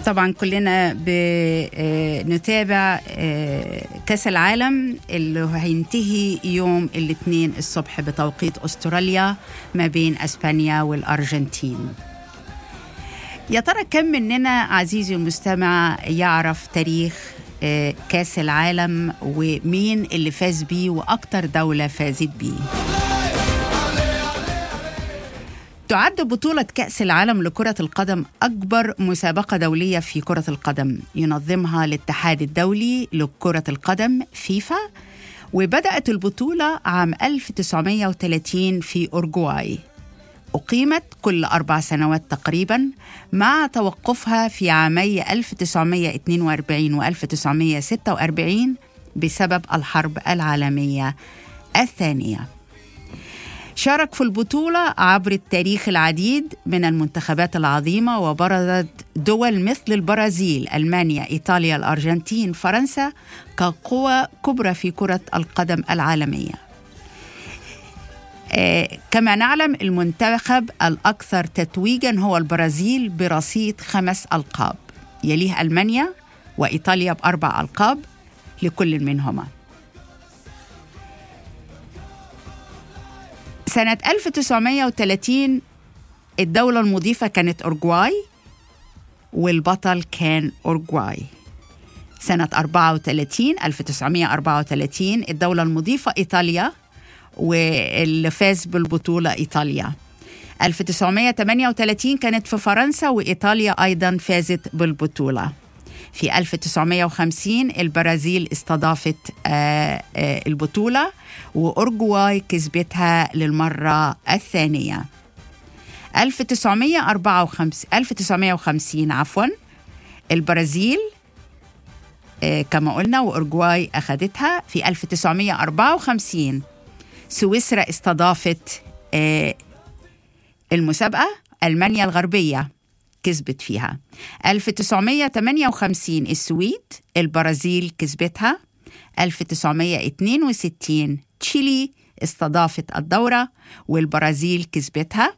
طبعا كلنا بنتابع كاس العالم اللي هينتهي يوم الاثنين الصبح بتوقيت استراليا ما بين اسبانيا والارجنتين يا ترى كم مننا عزيزي المستمع يعرف تاريخ كاس العالم ومين اللي فاز بيه واكتر دوله فازت بيه تعد بطولة كأس العالم لكرة القدم أكبر مسابقة دولية في كرة القدم ينظمها الاتحاد الدولي لكرة القدم فيفا وبدأت البطولة عام 1930 في أورجواي أقيمت كل أربع سنوات تقريبا مع توقفها في عامي 1942 و 1946 بسبب الحرب العالمية الثانية شارك في البطولة عبر التاريخ العديد من المنتخبات العظيمة وبرزت دول مثل البرازيل، ألمانيا، إيطاليا، الأرجنتين، فرنسا كقوى كبرى في كرة القدم العالمية. آه كما نعلم المنتخب الأكثر تتويجا هو البرازيل برصيد خمس ألقاب يليه ألمانيا وإيطاليا بأربع ألقاب لكل منهما سنة 1930 الدولة المضيفة كانت أورجواي والبطل كان أورجواي سنة 34 1934 الدولة المضيفة إيطاليا واللي فاز بالبطولة إيطاليا 1938 كانت في فرنسا وإيطاليا أيضا فازت بالبطولة في 1950 البرازيل استضافت آآ آآ البطولة وأورجواي كسبتها للمرة الثانية 1954 1950 عفوا البرازيل كما قلنا وأورجواي أخذتها في 1954 سويسرا استضافت المسابقة ألمانيا الغربية كسبت فيها 1958 السويد البرازيل كسبتها 1962 تشيلي استضافت الدورة والبرازيل كسبتها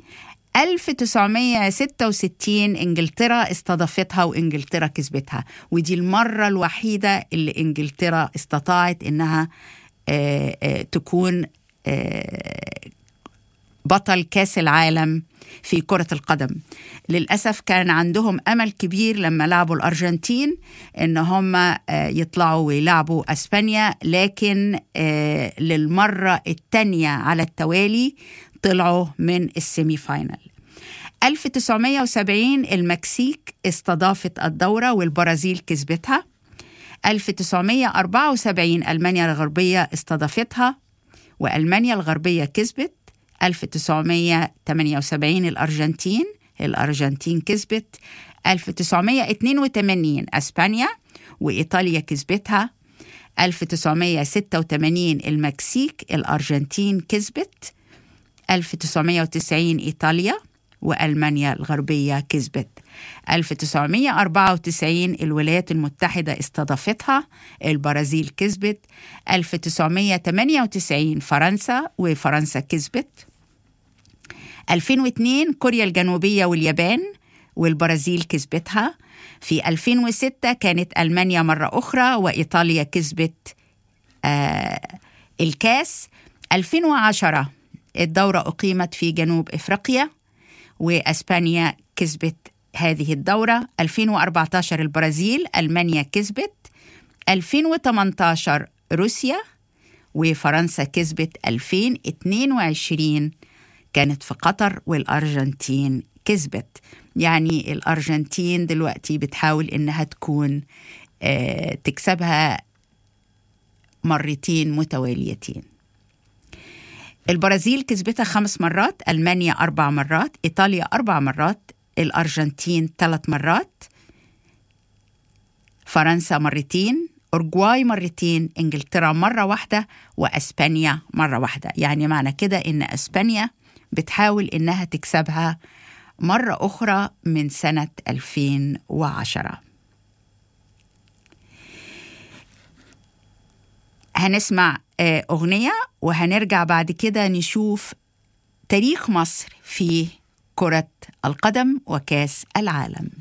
1966 انجلترا استضافتها وانجلترا كسبتها ودي المرة الوحيدة اللي انجلترا استطاعت انها آآ آآ تكون آآ بطل كاس العالم في كرة القدم للأسف كان عندهم أمل كبير لما لعبوا الأرجنتين إن هم يطلعوا ويلعبوا أسبانيا لكن للمرة الثانية على التوالي طلعوا من السيمي فاينل 1970 المكسيك استضافت الدورة والبرازيل كسبتها 1974 ألمانيا الغربية استضافتها وألمانيا الغربية كسبت 1978 الأرجنتين الأرجنتين كسبت 1982 أسبانيا وإيطاليا كسبتها 1986 المكسيك الأرجنتين كسبت 1990 إيطاليا وألمانيا الغربية كسبت 1994 الولايات المتحدة استضافتها البرازيل كسبت 1998 فرنسا وفرنسا كسبت 2002 كوريا الجنوبية واليابان والبرازيل كسبتها في 2006 كانت ألمانيا مرة أخرى وإيطاليا كسبت آه الكاس 2010 الدورة أقيمت في جنوب إفريقيا وأسبانيا كسبت هذه الدورة 2014 البرازيل ألمانيا كسبت 2018 روسيا وفرنسا كسبت 2022 كانت في قطر والأرجنتين كسبت يعني الأرجنتين دلوقتي بتحاول إنها تكون آه تكسبها مرتين متواليتين البرازيل كسبتها خمس مرات ألمانيا أربع مرات إيطاليا أربع مرات الأرجنتين ثلاث مرات فرنسا مرتين أورجواي مرتين إنجلترا مرة واحدة وأسبانيا مرة واحدة يعني معنى كده إن أسبانيا بتحاول إنها تكسبها مرة أخرى من سنة 2010 هنسمع أغنية وهنرجع بعد كده نشوف تاريخ مصر في كرة القدم وكاس العالم